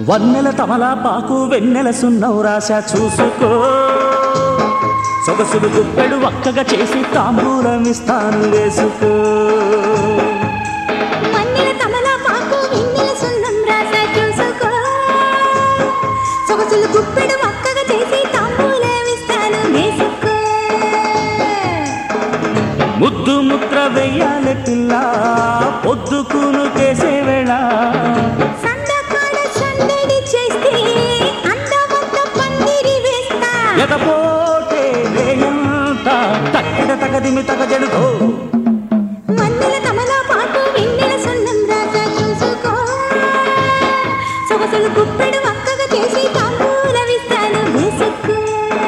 వన్నెల తమలాపాకు వెన్నెల సున్నవు రాశా చూసుకో సొగసులు గుప్పెడు వక్కగా చేసి తాంబూలమిస్తాను వేసుకో మన్నెల తమలపాకు వెన్నెల సున్నం రాసా చూసుకో సొగసులు గుప్పెడు మక్కగా చేసి తాంబూలమిస్తాను వేసుకో ముద్దు ముద్ర వెయ్యాలి పిల్ల పొద్దుకును కేసే వేళ సందకాడ సందడి చేస్తే అందమంత పందిరి వేస్తా ఎదపోటే వేయంత తక్కిడ తగదిమి తగజడుకో మన్నెల తమలపాకు వెన్నెల సున్నం రాసా చూసుకో సొగసులు గుప్పెడు మక్కగా చేసి తాంబూలమిస్తాను వేసుకో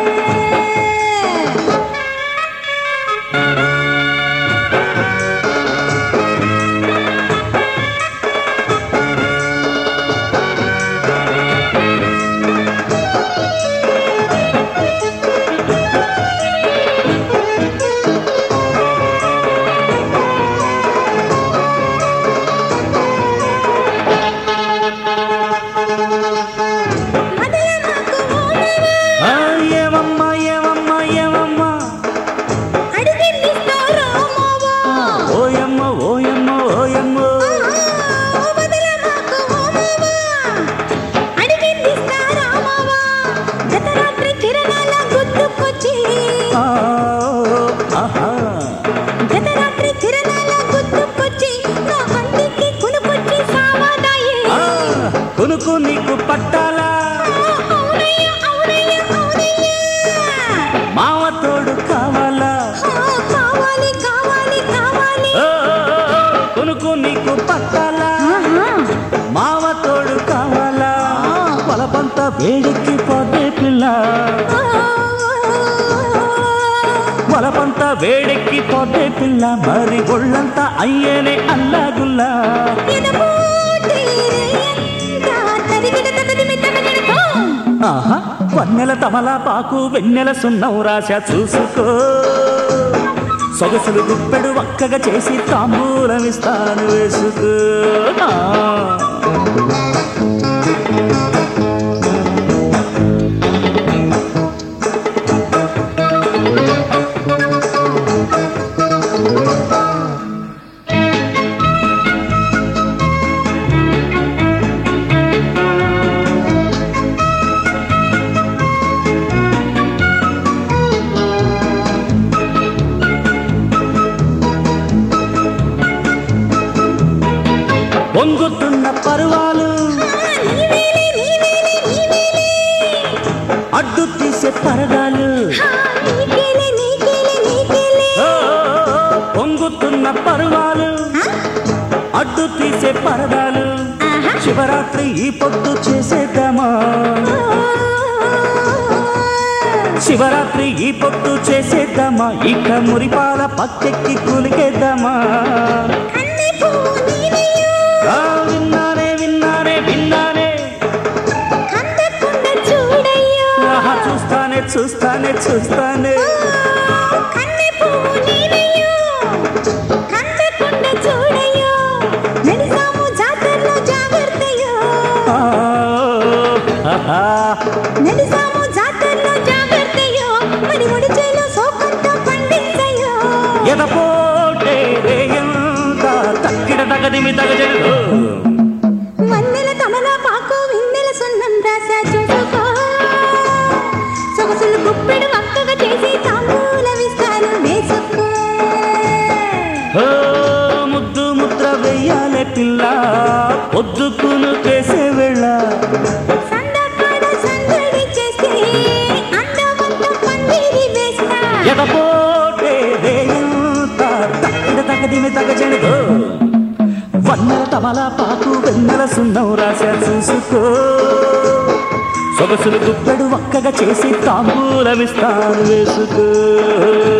మదల మాకు ఓనవా ఆ, ఏమమ్మా ఏమమ్మా ఏమమ్మా అడిగిస్తారా మావా ఓయమ్మ ఓయమ్మ ఓయమ్మ మదల మాకు ఓనవా అడిగిస్తారా మావా గత రాత్రి కిరణాల గుర్తుకొచ్చి ఆ, ఆహా. గత రాత్రి కిరణాల గుర్తుకొచ్చి నా కంటికి కునుకొచ్చి సావాదాయే ఆ, కొనుక్కు నీకు పట్టాలా అవునయ్య అవునయ్య అవునయ్య మావ తోడు కావాలా కావాలి కావాలి కావాలి ఓ, కొనుక్కు నీకు పట్టాలా మావ తోడు కావాలా పొలపంత వేడికి పోతే పిల్ల పొలపంత వేడెక్కి పోతే పిల్ల మరి ఒళ్ళంతా అయ్యేనే అల్లాగుల్లా ఆహా వన్నెల తమలాపాకు వెన్నెల సున్నవు రాశా చూసుకో సొగసులు గుప్పెడు వక్కగా చేసి తాంబూలమిస్తాను వేసుకో ఆ. పొంగుతున్న పరువాలు అడ్డు తీసే పరదాలు ఓ, పొంగుతున్న పరువాలు అడ్డు తీసే పరదాలు శివరాత్రి ఈ పొద్దు చేసేద్దామా శివరాత్రి ఈ పొద్దు చేసేద్దామా ఇక మురిపాల పక్కెక్కి కూలికేద్దామా ఆ, విన్నానే విన్నానే విన్నానే ఆహా, చూస్తానే చూస్తానే చూస్తానే ఆ, ఆహా. నడిసాము జాతరలో జాగ్రత్తయో మరి ఒడిచేలో సోకంత పండించయో ఎదపోటే రేయంత తక్కిడ తగదిమి తగజడు వన్నెల తమలపాకు వెన్నెల సున్నం రాసా చూసుకో సొగసులు గుప్పెడు వక్కగా చేసి తాంబూలమిస్తాను వేసుకో ఓ ముద్దు ముద్ర వెయ్యాలే పిల్ల పొద్దుకును చేసే వేళ సందకాడ సందడి చేస్తే అందమంత పందిరి వేస్తా ఎదపోటే రేయంత తక్కిడ తగదిమి తగజడు వన్నెల తమలాపాకు వెన్నెల సున్నం రాశా చూసుకో సొగసులు గుప్పెడు వక్కగా చేసి తాంబూలమిస్తాను వేసుకో